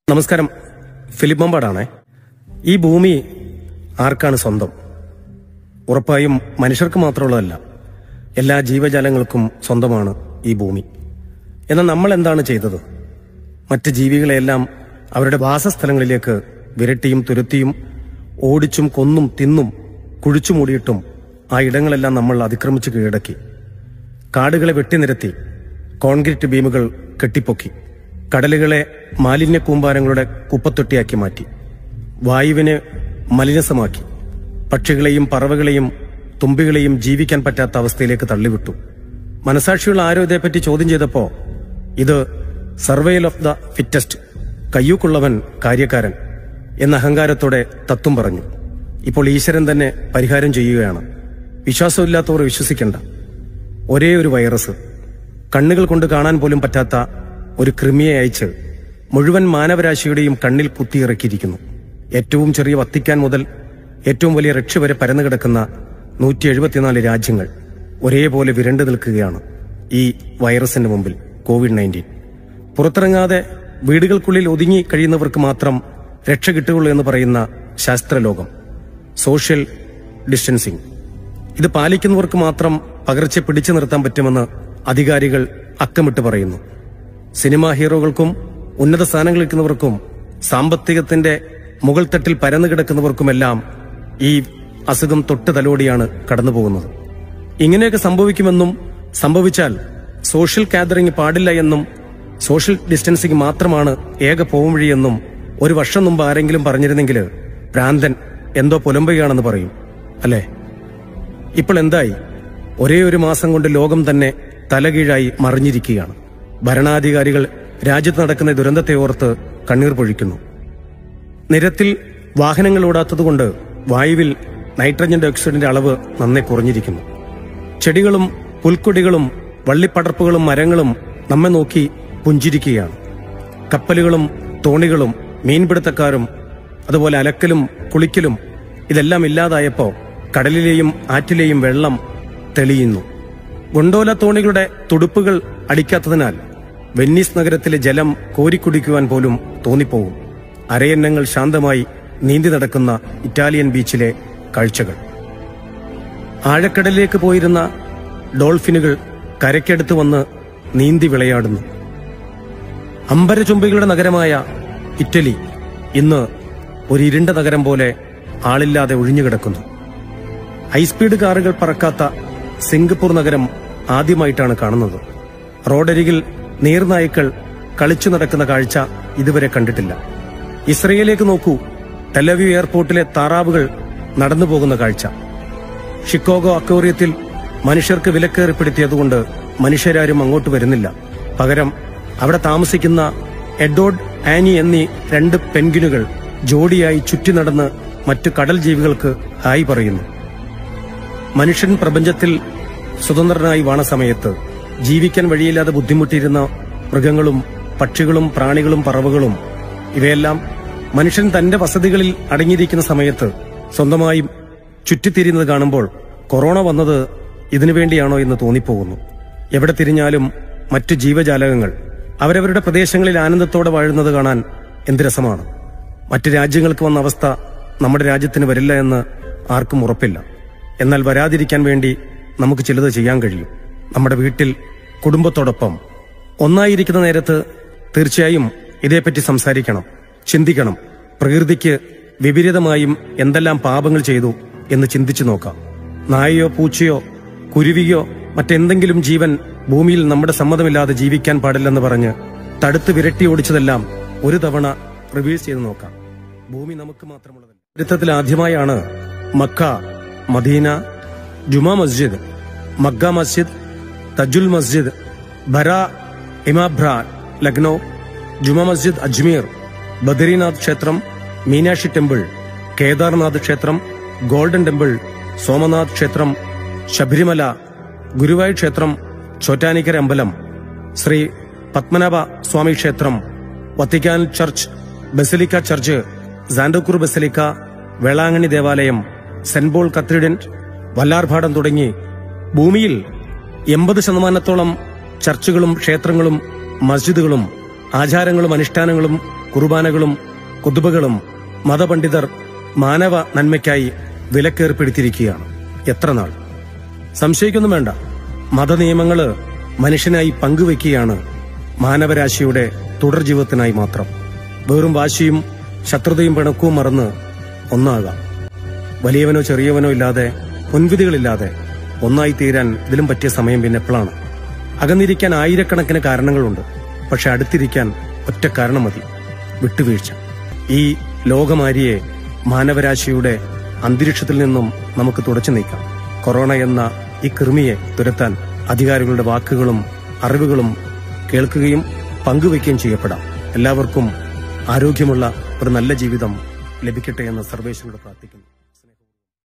നമസ്കാരം ഫിലിപ്പ് മമ്പാടാണേ ഈ ഭൂമി ആർക്കാണ് സ്വന്തം ഉറപ്പായും മനുഷ്യർക്ക് മാത്രമുള്ളതല്ല എല്ലാ ജീവജാലങ്ങൾക്കും സ്വന്തമാണ് ഈ ഭൂമി എന്നാൽ നമ്മൾ എന്താണ് ചെയ്തത് മറ്റ് ജീവികളെയെല്ലാം അവരുടെ വാസസ്ഥലങ്ങളിലേക്ക് വിരട്ടിയും തുരത്തിയും ഓടിച്ചും കൊന്നും തിന്നും കുഴിച്ചു മൂടിയിട്ടും ആ ഇടങ്ങളെല്ലാം നമ്മൾ അതിക്രമിച്ച് കീഴടക്കി കാടുകളെ വെട്ടിനിരത്തി കോൺക്രീറ്റ് ബീമുകൾ കെട്ടിപ്പൊക്കി കടലുകളെ മാലിന്യ കൂമ്പാരങ്ങളുടെ കുപ്പത്തൊട്ടിയാക്കി മാറ്റി വായുവിനെ മലിനസമാക്കി പക്ഷികളെയും പറവകളെയും തുമ്പികളെയും ജീവിക്കാൻ പറ്റാത്ത അവസ്ഥയിലേക്ക് തള്ളിവിട്ടു മനസാക്ഷിയുള്ള ആരോ ഇതേപ്പറ്റി ചോദ്യം ചെയ്തപ്പോ ഇത് സർവൈൽ ഓഫ് ദ ഫിറ്റസ്റ്റ് കയ്യൂക്കുള്ളവൻ കാര്യക്കാരൻ എന്ന അഹങ്കാരത്തോടെ തത്വം പറഞ്ഞു ഇപ്പോൾ ഈശ്വരൻ തന്നെ പരിഹാരം ചെയ്യുകയാണ് വിശ്വാസമില്ലാത്തവർ വിശ്വസിക്കണ്ട ഒരേ ഒരു വൈറസ് കണ്ണുകൾ കൊണ്ട് കാണാൻ പോലും പറ്റാത്ത ഒരു കൃമിയെ അയച്ച് മുഴുവൻ മാനവരാശിയുടെയും കണ്ണിൽ കുത്തിയിറക്കിയിരിക്കുന്നു ഏറ്റവും ചെറിയ വത്തിക്കാൻ മുതൽ ഏറ്റവും വലിയ റഷ്യ വരെ പരന്നു കിടക്കുന്ന നൂറ്റി എഴുപത്തിനാല് രാജ്യങ്ങൾ ഒരേപോലെ വിരണ്ടു നിൽക്കുകയാണ് ഈ വൈറസിന്റെ മുമ്പിൽ കോവിഡ് നയൻറ്റീൻ പുറത്തിറങ്ങാതെ വീടുകൾക്കുള്ളിൽ ഒതുങ്ങി കഴിയുന്നവർക്ക് മാത്രം രക്ഷ കിട്ടുകയുള്ളൂ എന്ന് പറയുന്ന ശാസ്ത്രലോകം സോഷ്യൽ ഡിസ്റ്റൻസിംഗ് ഇത് പാലിക്കുന്നവർക്ക് മാത്രം പകർച്ച പിടിച്ചു നിർത്താൻ പറ്റുമെന്ന് അധികാരികൾ അക്കമിട്ട് പറയുന്നു സിനിമാ ഹീറോകൾക്കും ഉന്നത സ്ഥാനങ്ങളിൽ നിൽക്കുന്നവർക്കും സാമ്പത്തികത്തിന്റെ മുകൾ തട്ടിൽ പരന്നു കിടക്കുന്നവർക്കുമെല്ലാം ഈ അസുഖം തൊട്ട് തലോടിയാണ് കടന്നുപോകുന്നത് ഇങ്ങനെയൊക്കെ സംഭവിക്കുമെന്നും സംഭവിച്ചാൽ സോഷ്യൽ ഗാദറിംഗ് പാടില്ല എന്നും സോഷ്യൽ ഡിസ്റ്റൻസിംഗ് മാത്രമാണ് ഏക പോംവഴിയെന്നും ഒരു വർഷം മുമ്പ് ആരെങ്കിലും പറഞ്ഞിരുന്നെങ്കിൽ ഭ്രാന്തൻ എന്തോ പുലമ്പുകയാണെന്ന് പറയും അല്ലേ ഇപ്പോൾ എന്തായി ഒരേ ഒരു മാസം കൊണ്ട് ലോകം തന്നെ തലകീഴായി മറിഞ്ഞിരിക്കുകയാണ് ഭരണാധികാരികൾ രാജ്യത്ത് നടക്കുന്ന ദുരന്തത്തെ ഓർത്ത് കണ്ണീർ പൊഴിക്കുന്നു നിരത്തിൽ വാഹനങ്ങൾ ഓടാത്തതുകൊണ്ട് വായുവിൽ നൈട്രജൻ ഡയോക്സൈഡിന്റെ അളവ് നന്നെ കുറഞ്ഞിരിക്കുന്നു ചെടികളും പുൽക്കൊടികളും വള്ളിപ്പടർപ്പുകളും മരങ്ങളും നമ്മെ നോക്കി പുഞ്ചിരിക്കുകയാണ് കപ്പലുകളും തോണികളും മീൻപിടുത്തക്കാരും അതുപോലെ അലക്കലും കുളിക്കലും ഇതെല്ലാം ഇല്ലാതായപ്പോ കടലിലെയും ആറ്റിലെയും വെള്ളം തെളിയുന്നു ഗൊണ്ടോല തോണികളുടെ തുടുപ്പുകൾ അടിക്കാത്തതിനാൽ വെന്നീസ് നഗരത്തിലെ ജലം കോരിക്കുടിക്കുവാൻ പോലും തോന്നിപ്പോവും അരയന്നങ്ങൾ ശാന്തമായി നീന്തി നടക്കുന്ന ഇറ്റാലിയൻ ബീച്ചിലെ കാഴ്ചകൾ ആഴക്കടലിലേക്ക് പോയിരുന്ന ഡോൾഫിനുകൾ കരയ്ക്കടുത്ത് വന്ന് നീന്തി വിളയാടുന്നു അമ്പരചുംബികളുടെ നഗരമായ ഇറ്റലി ഇന്ന് ഒരു ഇരുണ്ട നഗരം പോലെ ആളില്ലാതെ ഒഴിഞ്ഞുകിടക്കുന്നു ഹൈസ്പീഡ് കാറുകൾ പറക്കാത്ത സിംഗപ്പൂർ നഗരം ആദ്യമായിട്ടാണ് കാണുന്നത് റോഡരികിൽ നീർനായ്ക്കൾ കളിച്ചു നടക്കുന്ന കാഴ്ച ഇതുവരെ കണ്ടിട്ടില്ല ഇസ്രയേലേക്ക് നോക്കൂ ടെലവ്യൂ എയർപോർട്ടിലെ താറാവുകൾ നടന്നു പോകുന്ന കാഴ്ച ഷിക്കോഗോ അക്വേറിയത്തിൽ മനുഷ്യർക്ക് വിലക്കേർപ്പെടുത്തിയതുകൊണ്ട് മനുഷ്യരാരും അങ്ങോട്ട് വരുന്നില്ല പകരം അവിടെ താമസിക്കുന്ന എഡോഡ് ആനി എന്നീ രണ്ട് പെൻഗിനുകൾ ജോഡിയായി ചുറ്റി നടന്ന് മറ്റു കടൽ ജീവികൾക്ക് ഹായ് പറയുന്നു മനുഷ്യൻ പ്രപഞ്ചത്തിൽ സ്വതന്ത്രനായി വാണ സമയത്ത് ജീവിക്കാൻ വഴിയില്ലാതെ ബുദ്ധിമുട്ടിയിരുന്ന മൃഗങ്ങളും പക്ഷികളും പ്രാണികളും പറവകളും ഇവയെല്ലാം മനുഷ്യൻ തന്റെ വസതികളിൽ അടങ്ങിയിരിക്കുന്ന സമയത്ത് സ്വന്തമായും ചുറ്റിത്തിരിയുന്നത് കാണുമ്പോൾ കൊറോണ വന്നത് ഇതിനു വേണ്ടിയാണോ എന്ന് തോന്നിപ്പോകുന്നു എവിടെ തിരിഞ്ഞാലും മറ്റു ജീവജാലകങ്ങൾ അവരവരുടെ പ്രദേശങ്ങളിൽ ആനന്ദത്തോടെ വാഴുന്നത് കാണാൻ എന്ത് രസമാണ് മറ്റു രാജ്യങ്ങൾക്ക് വന്ന അവസ്ഥ നമ്മുടെ രാജ്യത്തിന് വരില്ല എന്ന് ആർക്കും ഉറപ്പില്ല എന്നാൽ വരാതിരിക്കാൻ വേണ്ടി നമുക്ക് ചിലത് ചെയ്യാൻ കഴിയും നമ്മുടെ വീട്ടിൽ കുടുംബത്തോടൊപ്പം ഒന്നായിരിക്കുന്ന നേരത്ത് തീർച്ചയായും ഇതേപ്പറ്റി സംസാരിക്കണം ചിന്തിക്കണം പ്രകൃതിക്ക് വിപരീതമായും എന്തെല്ലാം പാപങ്ങൾ ചെയ്തു എന്ന് ചിന്തിച്ചു നോക്കാം നായയോ പൂച്ചയോ കുരുവിയോ മറ്റെന്തെങ്കിലും ജീവൻ ഭൂമിയിൽ നമ്മുടെ സമ്മതമില്ലാതെ ജീവിക്കാൻ പാടില്ലെന്ന് പറഞ്ഞ് തടുത്ത് വിരട്ടി ഓടിച്ചതെല്ലാം ഒരു തവണ റിവീഴ്സ് ചെയ്ത് നോക്കാം ഭൂമി നമുക്ക് മാത്രമുള്ളതല്ല ചരിത്രത്തിൽ ആദ്യമായാണ് മക്ക മദീന ജുമാ മസ്ജിദ് മക്ക മസ്ജിദ് തജുൽ മസ്ജിദ് ബര ഇമാബ്ര ലക്നൗ ജുമാ മസ്ജിദ് അജ്മീർ ബദരീനാഥ് ക്ഷേത്രം മീനാക്ഷി ടെമ്പിൾ കേദാർനാഥ് ക്ഷേത്രം ഗോൾഡൻ ടെമ്പിൾ സോമനാഥ് ക്ഷേത്രം ശബരിമല ഗുരുവായൂർ ക്ഷേത്രം ചോറ്റാനിക്കര അമ്പലം ശ്രീ പത്മനാഭ സ്വാമി ക്ഷേത്രം Vatican church basilica church Santa Cruz basilica Velankanni ദേവാലയം സെന്റ് പോൾ കത്തീഡ്രന്റ് വല്ലാർഭാടം തുടങ്ങി ഭൂമിയിൽ എൺപത് ശതമാനത്തോളം ചർച്ചുകളും ക്ഷേത്രങ്ങളും മസ്ജിദുകളും ആചാരങ്ങളും അനുഷ്ഠാനങ്ങളും കുർബാനകളും കുതുബകളും മതപണ്ഡിതർ മാനവ നന്മയ്ക്കായി വിലക്കേർപ്പെടുത്തിയിരിക്കുകയാണ് എത്ര നാൾ സംശയിക്കൊന്നും വേണ്ട മതനിയമങ്ങള് മനുഷ്യനായി പങ്കുവെക്കുകയാണ് മാനവരാശിയുടെ തുടർ ജീവിതത്തിനായി മാത്രം വെറും വാശിയും ശത്രുതയും പിണക്കവും മറന്ന് ഒന്നാകാം വലിയവനോ ചെറിയവനോ ഇല്ലാതെ മുൻവിധികളില്ലാതെ ഒന്നായി തീരാൻ ഇതിലും പറ്റിയ സമയം പിന്നെ എപ്പോഴാണ് അകന്നിരിക്കാൻ ആയിരക്കണക്കിന് കാരണങ്ങളുണ്ട് പക്ഷെ അടുത്തിരിക്കാൻ ഒറ്റ കാരണം മതി വിട്ടുവീഴ്ച ഈ ലോകമാരിയെ മാനവരാശിയുടെ അന്തരീക്ഷത്തിൽ നിന്നും നമുക്ക് തുടച്ചു നീക്കാം കൊറോണ എന്ന ഈ കൃമിയെ തുരത്താൻ അധികാരികളുടെ വാക്കുകളും അറിവുകളും കേൾക്കുകയും പങ്കുവയ്ക്കുകയും ചെയ്യപ്പെടാം എല്ലാവർക്കും ആരോഗ്യമുള്ള ഒരു നല്ല ജീവിതം ലഭിക്കട്ടെ എന്ന് സർവേശ്വരനോട് പ്രാർത്ഥിക്കുന്നു